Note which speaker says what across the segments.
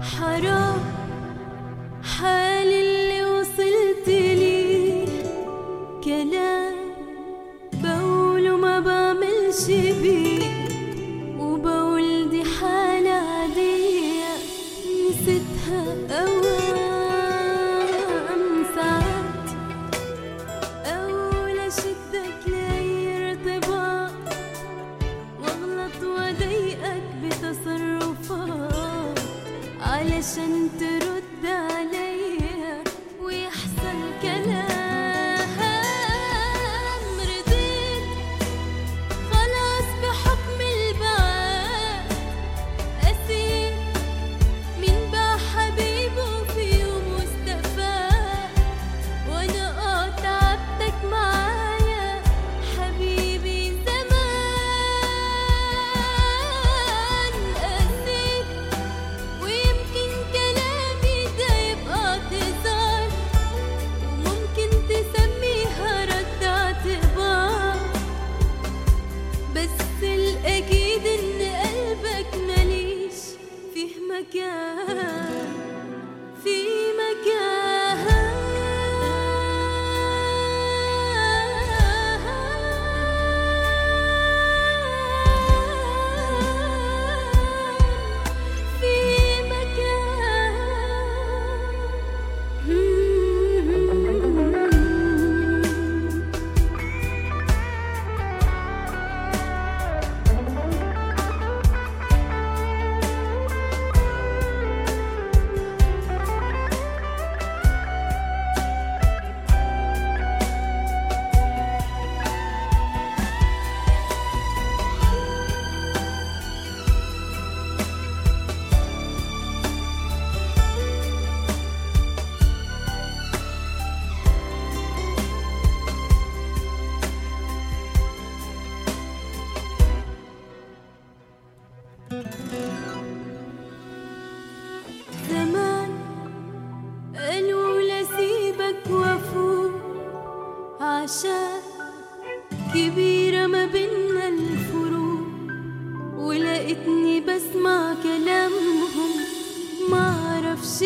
Speaker 1: حرام حال اللي وصلت لي كلام بقوله ما بعملش بيه وبقول دي حالة عادية نسيتها أوام ساعات أول أشدك لأي ارتباط واغلط واضايقك بتصرفات علشان ترد عليا ويحصل كلام رضيت خلاص بحكم البعاد أسير مين باع حبيبه في يوم واستفاد وانا اه تعبتك معايا حبيبي زمان قسيت ويمكن كلامي ده يبقى اعتذار وممكن تسميها رد اعتبار بس الأكيد إن قلبك ماليش فيه مكان في مكان في مكان زمان قالوا لسيبك وافوق عشان كبيرة ما بينا الفروق ولقيتني بسمع كلامهم معرفش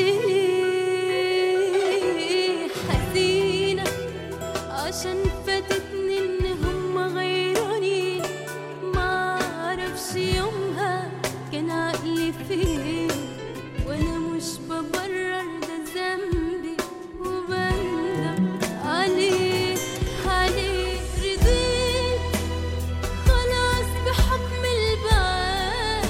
Speaker 1: ليه حزينة عشان فاتتني ان هم غيروني معرفش يومها كان عقلي فين وانا مش ببرر ده ذنبي وبندم عليه عليه رضيت خلاص بحكم البعاد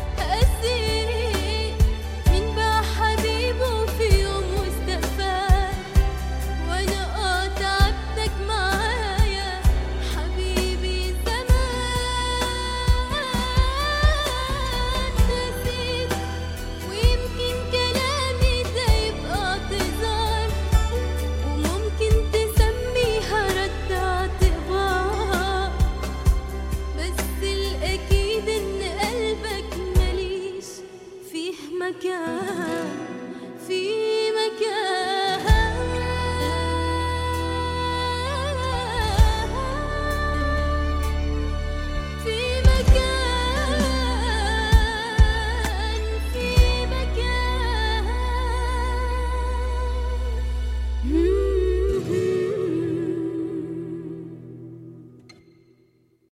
Speaker 1: أسير مين باع حبيبه في يوم واستفاد وانا اه تعبتك معايا حبيبي زمان نسيت ويمكن كلامي ده يبقى اعتذار وممكن تسميها رد اعتبار بس الأكيد إن قلبك ماليش فيه مكان في مكان